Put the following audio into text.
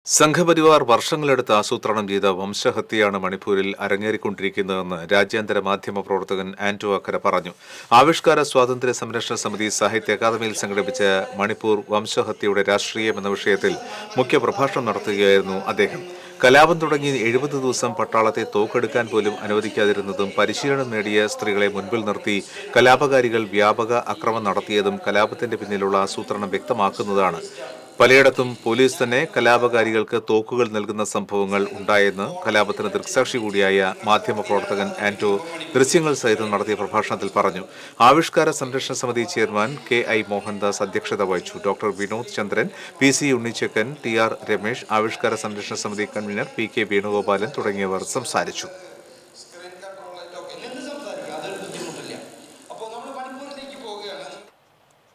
സംഘപരിവാർ വർഷങ്ങളെടുത്ത് ആസൂത്രണം ചെയ്ത വംശഹത്യയാണ് മണിപ്പൂരിൽ അരങ്ങേറിക്കൊണ്ടിരിക്കുന്നതെന്ന് രാജ്യാന്തര മാധ്യമ പ്രവർത്തകൻ ആന്റോ അക്കര പറഞ്ഞു ആവിഷ്കാര സ്വാതന്ത്ര്യ സംരക്ഷണ സമിതി സാഹിത്യ അക്കാദമിയിൽ സംഘടിപ്പിച്ച മണിപ്പൂർ വംശഹത്യയുടെ രാഷ്ട്രീയം എന്ന വിഷയത്തിൽ മുഖ്യപ്രഭാഷണം നടത്തുകയായിരുന്നു അദ്ദേഹം കലാപം തുടങ്ങി എഴുപത് ദിവസം പട്ടാളത്തെ തോക്കെടുക്കാൻ പോലും അനുവദിക്കാതിരുന്നതും പരിശീലനം നേടിയ സ്ത്രീകളെ മുൻപിൽ നിർത്തി കലാപകാരികൾ വ്യാപക അക്രമം നടത്തിയതും കലാപത്തിന്റെ പിന്നിലുള്ള ആസൂത്രണം വ്യക്തമാക്കുന്നതാണ് പലയിടത്തും പോലീസ് തന്നെ കലാപകാരികൾക്ക് തോക്കുകൾ നൽകുന്ന സംഭവങ്ങൾ ഉണ്ടായെന്ന് കലാപത്തിന് ദൃക്സാക്ഷി കൂടിയായ മാധ്യമപ്രവർത്തകൻ ആന്റോ ദൃശ്യങ്ങൾ സഹിതം നടത്തിയ പ്രഭാഷണത്തിൽ പറഞ്ഞു ആവിഷ്കാര സംരക്ഷണ സമിതി ചെയർമാൻ കെ ഐ മോഹൻദാസ് അധ്യക്ഷത വഹിച്ചു doctor Vinod Chandran P C Unnichakkan T R Ramesh ആവിഷ്കാര സംരക്ഷണ സമിതി കൺവീനർ പി കെ വേണുഗോപാലൻ തുടങ്ങിയവർ സംസാരിച്ചു